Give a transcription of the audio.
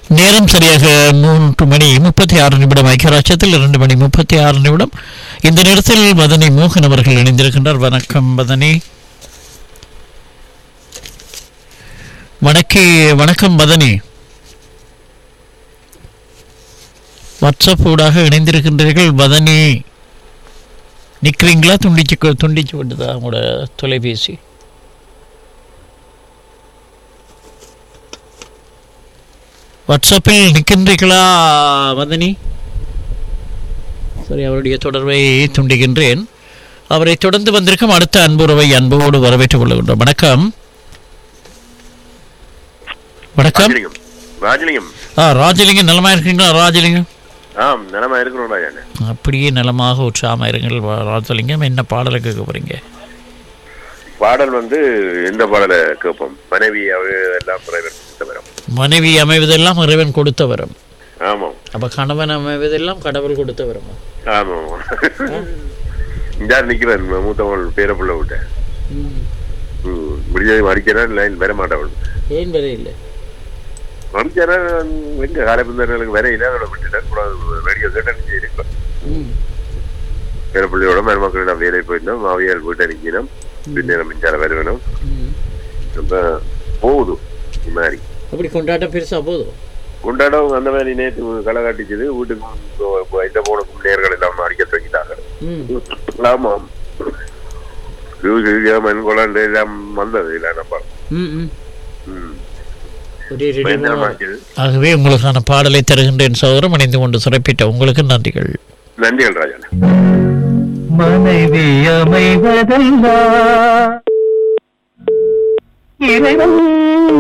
நேரம் சரியாக மூன்று மணி முப்பத்தி ஆறு நிமிடம் ஐக்கியராட்சத்தில் இரண்டு மணி முப்பத்தி ஆறு நிமிடம் இந்த நேரத்தில் மதனி மோகன் அவர்கள் இணைந்திருக்கின்றார் வணக்கம் மதனி வணக்கி வணக்கம் மதனி வாட்ஸ்அப் ஊடாக இணைந்திருக்கின்றீர்கள் மதனி நிற்கிறீங்களா துண்டிச்சு துண்டிச்சு விட்டுதா உங்களோட தொலைபேசி வாட்ஸ்அப்பில் நிற்கின்றீர்களா மதனி சரி அவருடைய தொடர்பை துண்டிக்கின்றேன் அவரை தொடர்ந்து வந்திருக்கும் அடுத்த அன்புறவை அன்போடு வரவேற்றுக் கொள்கின்றோம் வணக்கம் வணக்கம் ராஜலிங்கம் ராஜலிங்கம் ஆ ராஜலிங்கம் நலமா இருக்கீங்களா ராஜலிங்கம் ஆம் நிலமா இருக்கணும் ராஜாண்ணே அப்படியே நலமாக உற்சாகமாக இருங்கள் வா- ராஜலிங்கம் என்ன பாடலை கேட்க போறீங்க பாடல் வந்து எந்த பாடலை கேட்போம் மனைவி அவ எல்லாம் பிரைவேட் வரும் மனைவி அமைவதெல்லாம் இறைவன் கொடுத்த வரம் ஆமாம் அப்ப கணவன் அமைவதெல்லாம் கடவுள் கொடுத்த வரமா ஆமாம் இந்த நிக்கிறேன் மூத்தவள் பேர புள்ள விட்டேன் முடிஞ்சது அடிக்கிறேன் லைன் வர மாட்டவள் ஏன் வரை இல்லை அடிக்கிறேன் எங்க காலை பிந்தர்களுக்கு வர இல்லை அதோட விட்டுட்டேன் கூட ரேடியோ கேட்டேன் இருக்கேன் பேர பிள்ளையோட மருமக்களிடம் வேலை போயிருந்தோம் மாவியார் வீட்டை நிற்கணும் பின்னேரம் மிஞ்சால வருவனும் ரொம்ப போகுது இந்த மாதிரி அப்படி கொண்டாட்டம் பெருசா போதும் கொண்டாடம் அந்த மாதிரி நேற்று களை காட்டிச்சது வீட்டுக்கு இந்த போன நேர்கள் எல்லாம் அடிக்க தொடங்கிட்டாங்க ஆமாம் மண் குழந்தை எல்லாம் வந்தது இல்லை நம்ம ம். பயங்கரமா இருக்குது. ஆகவே உங்களுக்கான பாடலை தருகின்றேன் சகோதரம் இணைந்து கொண்டு சிறப்பிட்ட உங்களுக்கு நன்றிகள் நன்றிகள் ராஜன் மனைவி அமைவதல்ல இறைவன்